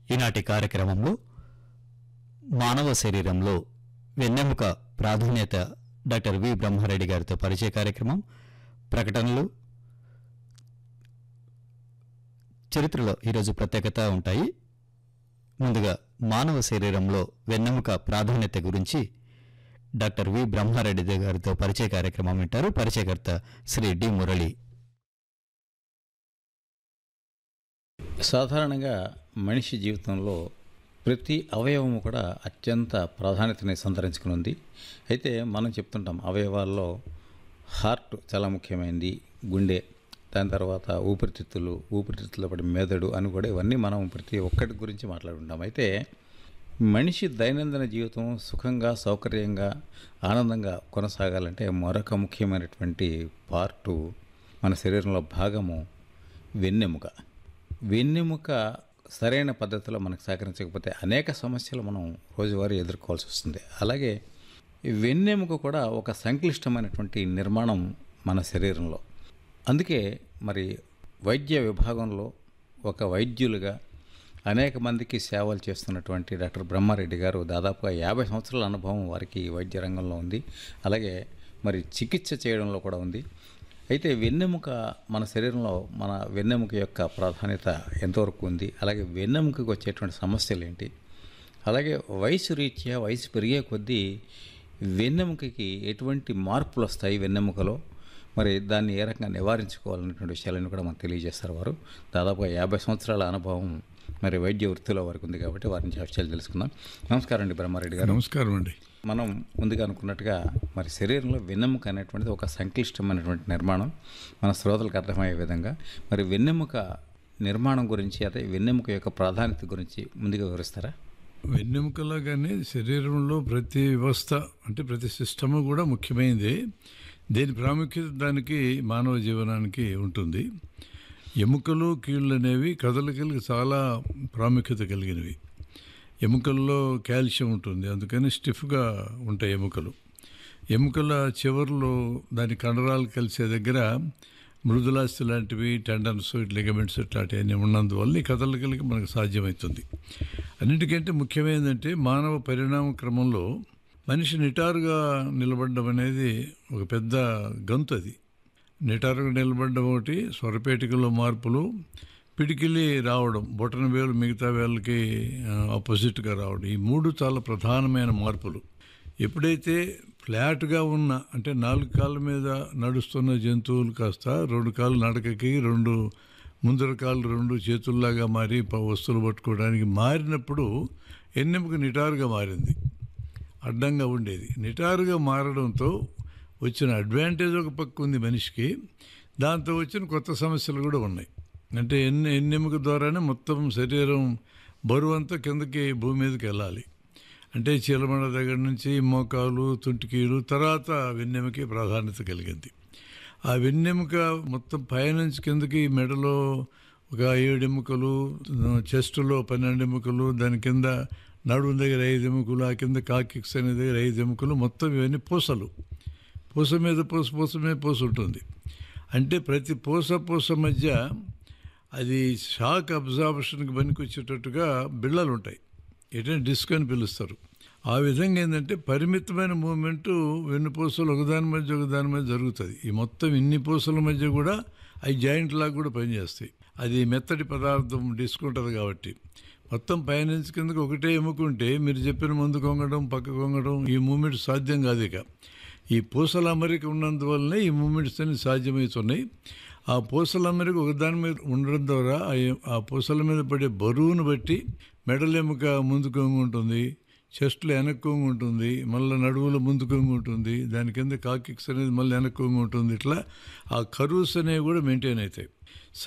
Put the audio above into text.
ఈనాటి కార్యక్రమంలో మానవ శరీరంలో వెన్నెముక ప్రాధాన్యత డాక్టర్ వి బ్రహ్మారెడ్డి గారితో పరిచయ కార్యక్రమం ప్రకటనలు చరిత్రలో ఈరోజు ప్రత్యేకత ఉంటాయి ముందుగా మానవ శరీరంలో వెన్నెముక ప్రాధాన్యత గురించి డాక్టర్ వి బ్రహ్మారెడ్డి గారితో పరిచయ కార్యక్రమం వింటారు పరిచయకర్త శ్రీ డి మురళి సాధారణంగా మనిషి జీవితంలో ప్రతి అవయవము కూడా అత్యంత ప్రాధాన్యతని సంతరించుకుని ఉంది అయితే మనం చెప్తుంటాం అవయవాల్లో హార్ట్ చాలా ముఖ్యమైనది గుండె దాని తర్వాత ఊపిరితిత్తులు ఊపిరితిత్తుల పడి మెదడు అని కూడా ఇవన్నీ మనం ప్రతి ఒక్కటి గురించి మాట్లాడుకుంటాం అయితే మనిషి దైనందిన జీవితం సుఖంగా సౌకర్యంగా ఆనందంగా కొనసాగాలంటే మరొక ముఖ్యమైనటువంటి పార్టు మన శరీరంలో భాగము వెన్నెముక వెన్నెముక సరైన పద్ధతిలో మనకు సహకరించకపోతే అనేక సమస్యలు మనం రోజువారీ ఎదుర్కోవాల్సి వస్తుంది అలాగే ఈ వెన్నెముక కూడా ఒక సంక్లిష్టమైనటువంటి నిర్మాణం మన శరీరంలో అందుకే మరి వైద్య విభాగంలో ఒక వైద్యులుగా అనేక మందికి సేవలు చేస్తున్నటువంటి డాక్టర్ బ్రహ్మారెడ్డి గారు దాదాపుగా యాభై సంవత్సరాల అనుభవం వారికి ఈ వైద్య రంగంలో ఉంది అలాగే మరి చికిత్స చేయడంలో కూడా ఉంది అయితే వెన్నెముక మన శరీరంలో మన వెన్నెముక యొక్క ప్రాధాన్యత ఎంతవరకు ఉంది అలాగే వెన్నెముకకు వచ్చేటువంటి సమస్యలు ఏంటి అలాగే వయసు రీత్యా వయసు పెరిగే కొద్దీ వెన్నెముకకి ఎటువంటి మార్పులు వస్తాయి వెన్నెముకలో మరి దాన్ని ఏ రకంగా నివారించుకోవాలనేటువంటి విషయాలను కూడా మనకు తెలియజేస్తారు వారు దాదాపుగా యాభై సంవత్సరాల అనుభవం మరి వైద్య వృత్తిలో వారికి ఉంది కాబట్టి వారి నుంచి ఆ విషయాలు తెలుసుకుందాం నమస్కారం అండి బ్రహ్మారెడ్డి గారు నమస్కారం అండి మనం ముందుగా అనుకున్నట్టుగా మరి శరీరంలో వెన్నెముక అనేటువంటిది ఒక సంక్లిష్టమైనటువంటి నిర్మాణం మన శ్రోతలకు అర్థమయ్యే విధంగా మరి వెన్నెముక నిర్మాణం గురించి అదే వెన్నెముక యొక్క ప్రాధాన్యత గురించి ముందుగా వివరిస్తారా వెన్నెముకలాగానే శరీరంలో ప్రతి వ్యవస్థ అంటే ప్రతి సిస్టమ్ కూడా ముఖ్యమైనది దేని ప్రాముఖ్యత దానికి మానవ జీవనానికి ఉంటుంది ఎముకలు కీళ్ళు అనేవి కదలికలకు చాలా ప్రాముఖ్యత కలిగినవి ఎముకల్లో కాల్షియం ఉంటుంది అందుకని స్టిఫ్గా ఉంటాయి ఎముకలు ఎముకల చివర్లో దాని కండరాలు కలిసే దగ్గర మృదులాస్తి లాంటివి టెండన్స్ లిగమెంట్స్ ఇట్లాంటివన్నీ ఉన్నందువల్ల ఈ కదలికలకి మనకు సాధ్యమవుతుంది అన్నిటికంటే ముఖ్యమైనదంటే మానవ పరిణామ క్రమంలో మనిషి నిటారుగా నిలబడడం అనేది ఒక పెద్ద గంతు అది నిటారుగా నిలబడడం ఒకటి స్వరపేటికలో మార్పులు పిడికిలి రావడం బొటన వేలు మిగతా వేళ్ళకి ఆపోజిట్గా రావడం ఈ మూడు చాలా ప్రధానమైన మార్పులు ఎప్పుడైతే ఫ్లాట్గా ఉన్న అంటే నాలుగు కాళ్ళ మీద నడుస్తున్న జంతువులు కాస్త రెండు కాళ్ళు నడకకి రెండు ముందర కాళ్ళు రెండు చేతుల్లాగా మారి ప- వస్తువులు పట్టుకోవడానికి మారినప్పుడు ఎన్నెముక నిటారుగా మారింది అడ్డంగా ఉండేది నిటారుగా మారడంతో వచ్చిన అడ్వాంటేజ్ ఒక పక్క ఉంది మనిషికి దాంతో వచ్చిన కొత్త సమస్యలు కూడా ఉన్నాయి అంటే ఎన్ని ఎన్నెముక ద్వారానే మొత్తం శరీరం బరువు అంతా కిందకి భూమి మీదకి వెళ్ళాలి అంటే చీలమండ దగ్గర నుంచి మోకాలు తుంటికీలు తర్వాత వెన్నెముకే ప్రాధాన్యత కలిగింది ఆ వెన్నెముక మొత్తం పైనుంచి కిందకి మెడలో ఒక ఏడు ఎముకలు చెస్టులో పన్నెండు ఎముకలు దాని కింద నడుము దగ్గర ఐదు ఎముకలు ఆ కింద కాకిక్స్ అనే దగ్గర ఐదు ఎముకలు మొత్తం ఇవన్నీ పూసలు పూస మీద పూస పూస మీద పూస ఉంటుంది అంటే ప్రతి పూస పూస మధ్య అది షాక్ అబ్జార్బషన్కి పనికొచ్చేటట్టుగా బిళ్ళలు ఉంటాయి ఏంటంటే డిస్క్ అని పిలుస్తారు ఆ విధంగా ఏంటంటే పరిమితమైన మూమెంట్ వెన్నుపూసలు ఒకదాని మధ్య ఒకదాని మధ్య జరుగుతుంది ఈ మొత్తం ఇన్ని పూసల మధ్య కూడా అవి జాయింట్ లాగా కూడా పనిచేస్తాయి అది మెత్తటి పదార్థం డిస్క్ ఉంటుంది కాబట్టి మొత్తం పైనుంచి కిందకి ఒకటే ఎముకుంటే మీరు చెప్పిన ముందు కొంగడం పక్క కొంగడం ఈ మూమెంట్ సాధ్యం కాదు ఇక ఈ పూసల అమరిక ఉన్నందువల్లనే ఈ మూమెంట్స్ అన్ని సాధ్యమవుతున్నాయి ఆ పూసల అమరిక ఒకదాని మీద ఉండడం ద్వారా ఆ ఎ- ఆ పూసల మీద పడే బరువును బట్టి మెడలెముక ముందు కొంగు ఉంటుంది చెస్ట్లో వెనక్కి కొంగు ఉంటుంది మళ్ళీ నడువులో ముందు కొంగు ఉంటుంది దాని కింద కాకిక్స్ అనేది మళ్ళీ వెనక్కి కొంగు ఉంటుంది ఇట్లా ఆ కరూస్ అనేవి కూడా మెయింటైన్ అవుతాయి